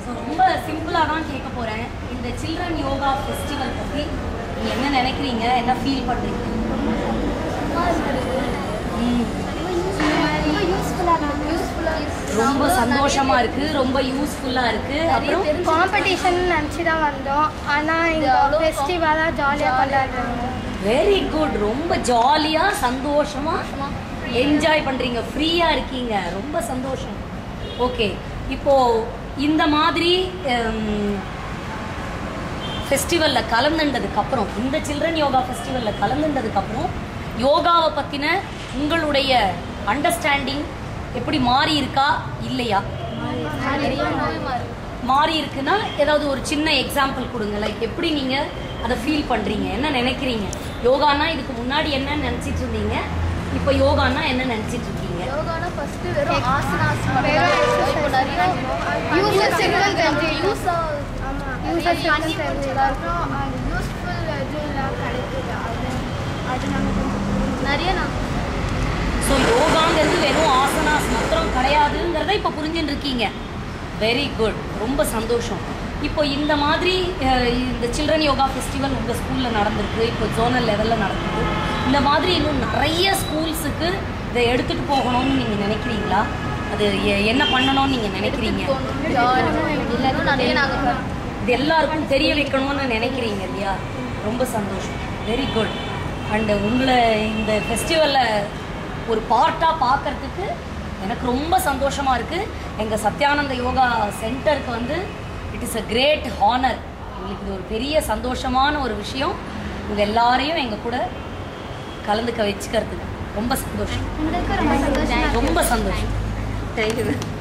So ரொம்ப சிம்பிளாக தான் கேட்க போகிறேன் இந்த சில்ட்ரன் யோகா ஃபெஸ்டிவல் பற்றி நீங்கள் என்ன நினைக்கிறீங்க என்ன ஃபீல் பண்ணுறீங்க ம் ரொம்ப சந்தோஷமா இருக்கு ரொம்ப யூஸ்ஃபுல்லா இருக்கு அப்புறம் காம்படிஷன் நினச்சி தான் வந்தோம் ஆனால் இங்கே ஃபெஸ்டிவலாக ஜாலியாக கொண்டாடுறாங்க வெரி குட் ரொம்ப ஜாலியா சந்தோஷமா என்ஜாய் பண்றீங்க ஃப்ரீயா இருக்கீங்க ரொம்ப சந்தோஷம் ஓகே இப்போ இந்த மாதிரி ஃபெஸ்டிவல்ல கலந்துண்டதுக்கு அப்புறம் இந்த சில்ட்ரன் யோகா ஃபெஸ்டிவல்ல கலந்துண்டதுக்கு அப்புறம் யோகாவை பத்தின உங்களுடைய அண்டர்ஸ்டாண்டிங் எப்படி மாறி இருக்கா இல்லையா மாறி இருக்குன்னா ஏதாவது ஒரு சின்ன எக்ஸாம்பிள் கொடுங்க லைக் எப்படி நீங்க அதை ஃபீல் பண்றீங்க என்ன நினைக்கிறீங்க யோகானா இதுக்கு முன்னாடி என்ன நினைச்சிட்டு இருந்தீங்க இப்போ யோகானா என்ன நினைச்சிட்டு இருக்கீங்க யோகானா ஃபர்ஸ்ட் வெறும் ஆசனாஸ் வெறும் இப்போ நிறைய Uses இருக்குன்னு தெரிஞ்சு. யூஸ் ஆமாம் யூஸ் யூசர்ஸ் பண்ணி தெரிஞ்சு முடிச்சதுக்கப்புறம் அது யூஸ்ஃபுல் இதெல்லாம் கிடைக்குது அது அது நமக்கு நிறைய நான் ஸோ யோகாங்கிறது வெறும் ஆசனாஸ் மாத்திரம் கிடையாதுங்கிறத இப்போ புரிஞ்சுட்டு இருக்கீங்க வெரி குட் ரொம்ப சந்தோஷம் இப்போ இந்த மாதிரி அஹ், இந்த சில்ட்ரன் யோகா ஃபெஸ்டிவல் உங்கள் ஸ்கூலில் நடந்திருக்கு இப்போ ஜோனல் லெவலில் நடக்குது இந்த மாதிரி இன்னும் நிறைய ஸ்கூல்ஸுக்கு இதை எடுத்துகிட்டு போகணும்னு நீங்கள் நினைக்கிறீங்களா அது எ- என்ன பண்ணணும்னு நீங்கள் நினைக்கிறீங்க எல்லாரும் நிறைய நாங்கள் இது எல்லாருக்கும் தெரிய வைக்கணும்னு நினைக்கிறீங்க இல்லையா ரொம்ப சந்தோஷம் வெரி குட் அண்டு உங்களை இந்த ஃபெஸ்டிவலில் ஒரு பார்ட்டாக பார்க்கறதுக்கு எனக்கு ரொம்ப சந்தோஷமாக இருக்குது எங்கள் சத்யானந்த யோகா சென்டருக்கு வந்து it is a great honour உங்களுக்கு இது ஒரு பெரிய சந்தோஷமான ஒரு விஷயம் உங்கள் எல்லாரையும் எங்கள் கூட கலந்துக்க வச்சுக்கிறதுக்கு ரொம்ப சந்தோஷம் உங்களுக்கு ரொம்ப சந்தோஷம் ரொம்ப சந்தோஷம் தேங்க்யூ